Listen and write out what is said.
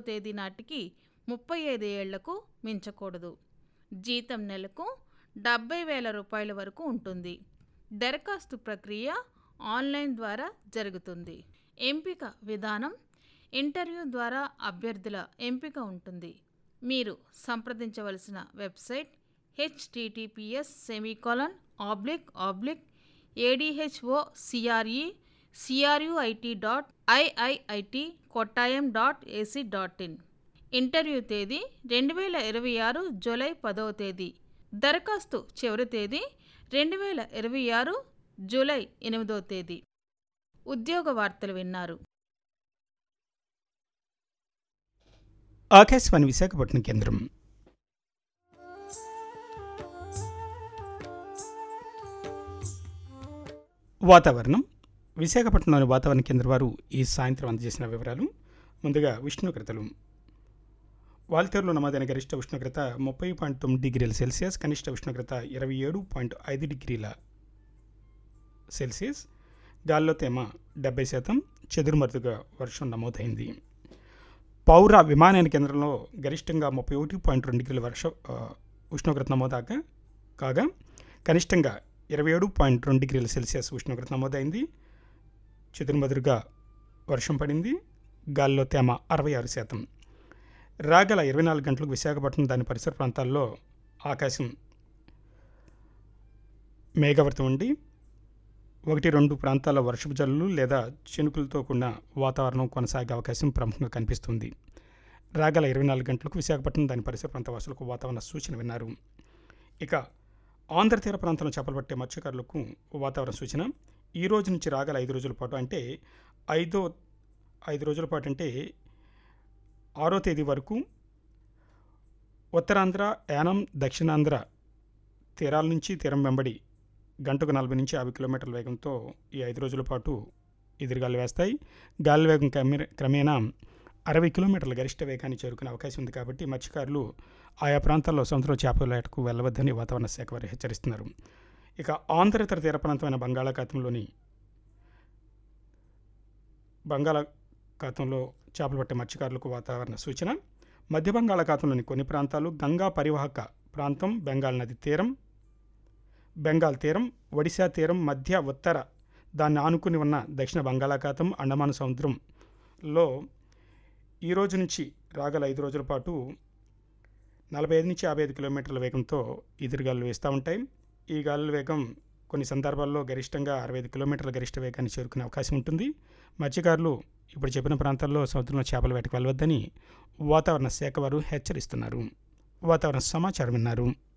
తేదీ నాటికి ముప్పై ఐదు ఏళ్లకు మించకూడదు జీతం నెలకు డెబ్బై వేల రూపాయల వరకు ఉంటుంది దరఖాస్తు ప్రక్రియ ఆన్లైన్ ద్వారా జరుగుతుంది ఎంపిక విధానం ఇంటర్వ్యూ ద్వారా అభ్యర్థుల ఎంపిక ఉంటుంది మీరు సంప్రదించవలసిన website HTTPS semicolon oblique oblique A D H O C R E C R U I T dot IIIT Kottayam dot A C dot in interview తేదీ రెండు వేల ఇరవై ఆరు జూలై పదవ తేదీ దరఖాస్తు చివరి తేదీ రెండు వేల ఇరవై ఆరు జూలై ఎనిమిదవ తేదీ ఉద్యోగ వార్తలు విన్నారు ఆకాశవాణి విశాఖపట్నం కేంద్రం వాతావరణం విశాఖపట్నంలోని వాతావరణ కేంద్రం వారు ఈ సాయంత్రం అందజేసిన వివరాలు ముందుగా ఉష్ణోగ్రతలు వాల్తేరులో నమోదైన గరిష్ట ఉష్ణోగ్రత ముప్పై పాయింట్ తొమ్మిది డిగ్రీల సెల్సియస్ కనిష్ట ఉష్ణోగ్రత ఇరవై ఏడు పాయింట్ ఐదు డిగ్రీల సెల్సియస్ గాల్లో తేమ డెబ్బై శాతం చెదురుమరుదుగా వర్షం నమోదైంది పౌర విమానయాన కేంద్రంలో గరిష్టంగా ముప్పై ఒకటి పాయింట్ రెండు డిగ్రీల వర్ష ఆ, ఉష్ణోగ్రత నమోదాగా కాగా కనిష్టంగా ఇరవై ఏడు పాయింట్ రెండు డిగ్రీల సెల్సియస్ ఉష్ణోగ్రత నమోదైంది చెదురుమదురుగా వర్షం పడింది గాల్లో తేమ అరవై ఆరు శాతం రాగల ఇరవై నాలుగు గంటలకు విశాఖపట్నం దాని పరిసర ప్రాంతాల్లో ఆకాశం మేఘవర్తం ఉండి ఒకటి రెండు ప్రాంతాల వర్షపు జల్లులు లేదా చినుకులతో కూడిన వాతావరణం కొనసాగే అవకాశం ప్రముఖంగా కనిపిస్తుంది రాగల ఇరవై నాలుగు గంటలకు విశాఖపట్నం దాని పరిసర ప్రాంత వాసులకు వాతావరణ సూచన విన్నారు ఇక ఆంధ్ర తీర ప్రాంతంలో చేపలు పట్టే మత్స్యకారులకు వాతావరణ సూచన ఈ రోజు నుంచి రాగల ఐదు రోజుల పాటు అంటే ఐదో ఐదు రోజుల పాటు అంటే ఆరో తేదీ వరకు ఉత్తరాంధ్ర యానం దక్షిణాంధ్ర తీరాల నుంచి తీరం వెంబడి గంటకు నలభై నుంచి యాభై కిలోమీటర్ల వేగంతో ఈ ఐదు రోజుల పాటు ఎదురుగాలు వేస్తాయి గాలి వేగం క్రమే క్రమేణా అరవై కిలోమీటర్ల గరిష్ట వేగాన్ని చేరుకునే అవకాశం ఉంది కాబట్టి మత్స్యకారులు ఆయా ప్రాంతాల్లో సముద్రం చేపల వేటకు వెళ్ళవద్దని వాతావరణ శాఖ వారు హెచ్చరిస్తున్నారు ఇక ఆంధ్రేతర తీర ప్రాంతమైన బంగాళాఖాతంలోని బంగాళాఖాతంలో చేపలు పట్టే మత్స్యకారులకు వాతావరణ సూచన మధ్య బంగాళాఖాతంలోని కొన్ని ప్రాంతాలు గంగా పరివాహక ప్రాంతం బెంగాల్ నది తీరం బెంగాల్ తీరం ఒడిశా తీరం మధ్య ఉత్తర దాన్ని ఆనుకుని ఉన్న దక్షిణ బంగాళాఖాతం అండమాన్ సముద్రంలో ఈ రోజు నుంచి రాగల ఐదు రోజుల పాటు నలభై ఐదు నుంచి యాభై ఐదు కిలోమీటర్ల వేగంతో ఎదురుగాలు వేస్తూ ఉంటాయి ఈ గాలుల వేగం కొన్ని సందర్భాల్లో గరిష్టంగా అరవై ఐదు కిలోమీటర్ల గరిష్ట వేగాన్ని చేరుకునే అవకాశం ఉంటుంది మత్స్యకారులు ఇప్పుడు చెప్పిన ప్రాంతాల్లో సముద్రంలో చేపల వేటకు వెళ్ళవద్దని వాతావరణ శాఖ వారు హెచ్చరిస్తున్నారు వాతావరణ సమాచారం విన్నారు